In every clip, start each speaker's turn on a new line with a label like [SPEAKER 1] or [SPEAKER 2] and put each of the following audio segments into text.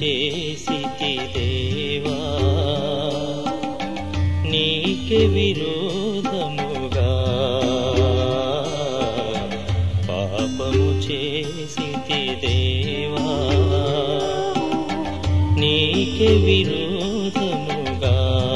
[SPEAKER 1] చేసితి దేవా నీకే విరోధముగా పాపము చేసితి దేవా నీకే విరోధముగా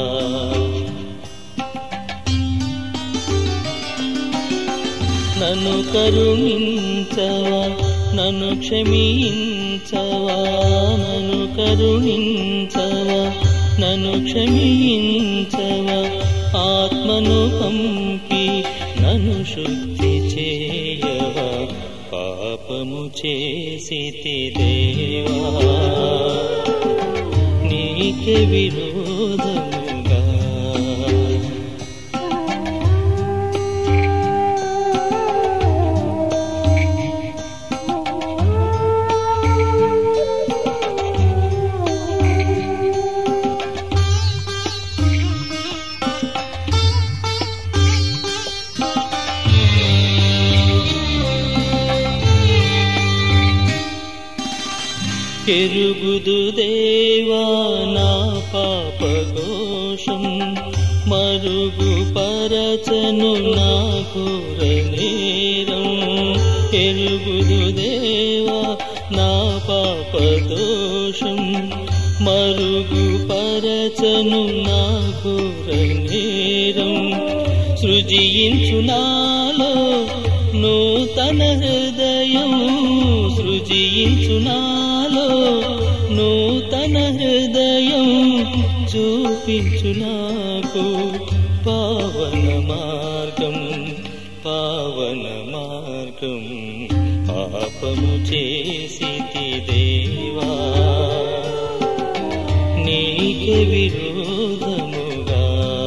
[SPEAKER 1] నన్ను కరుణించవా నన్ను క్షమించవా నన్ను కరుణించవా నన్ను క్షమించవా ఆత్మను పంపి నన్ను శుద్ధి చేయవా పాపము చేసితి దేవా నీకే విరోధముగా ఎరుగుదు దేవా నా పాప దోషం మరుగు పరచను నా ఘోర నేరం ఎరుగుదు దేవా నా పాప దోషం మరుగు పరచను నా ఘోర నేరం సృజించు నాలో నూతన హృదయం సృజించు నాలో నూతన హృదయం చూపించు నాకు పావన మార్గం పావన మార్గం పాపము చేసితి దేవా నీకే విరోధముగా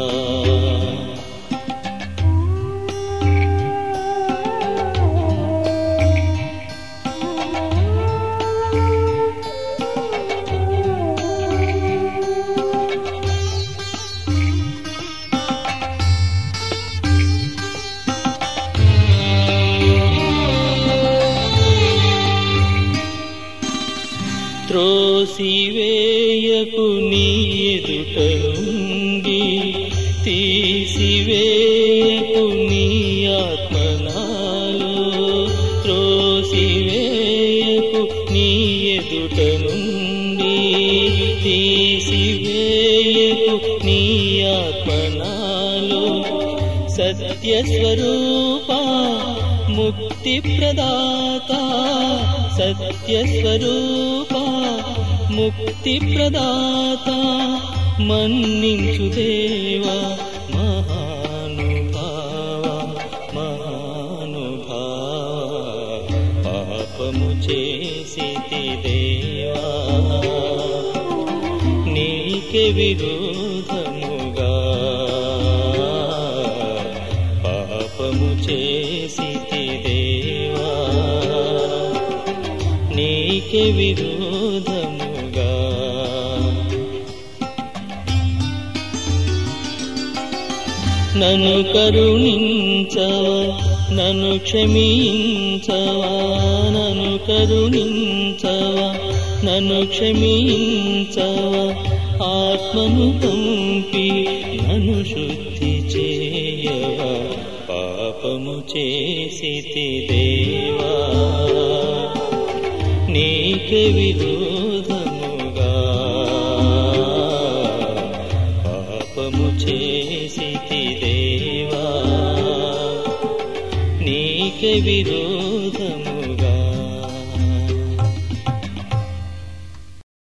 [SPEAKER 1] త్రోసివేయకు నీ ఎదుట నుండి తీసివేయకు నీ ఆత్మనాలో త్రోసివేయకు నీ ఎదుట నుండి తీసివేయకు నీ ఆత్మనాలో సత్య స్వరూప ముక్తి ప్రదాత సత్య స్వరూప ముక్తి ప్రదాత మన్నించు దేవా మహానుభావ మహానుభావ పాపము చేసితి దేవా నీకే విరోధముగా పాపము చేసితి దేవా నీకే విరోధముగా నన్ను కరుణించవా నన్ను క్షమించవా నన్ను కరుణించవా నన్ను క్షమించవా ఆత్మను పంపి నన్ను శుద్ధి చేయవా పాపము చేసితి దేవా నీకే విరోధముగా పాపము చేసితి దేవా నీకే విరోధముగా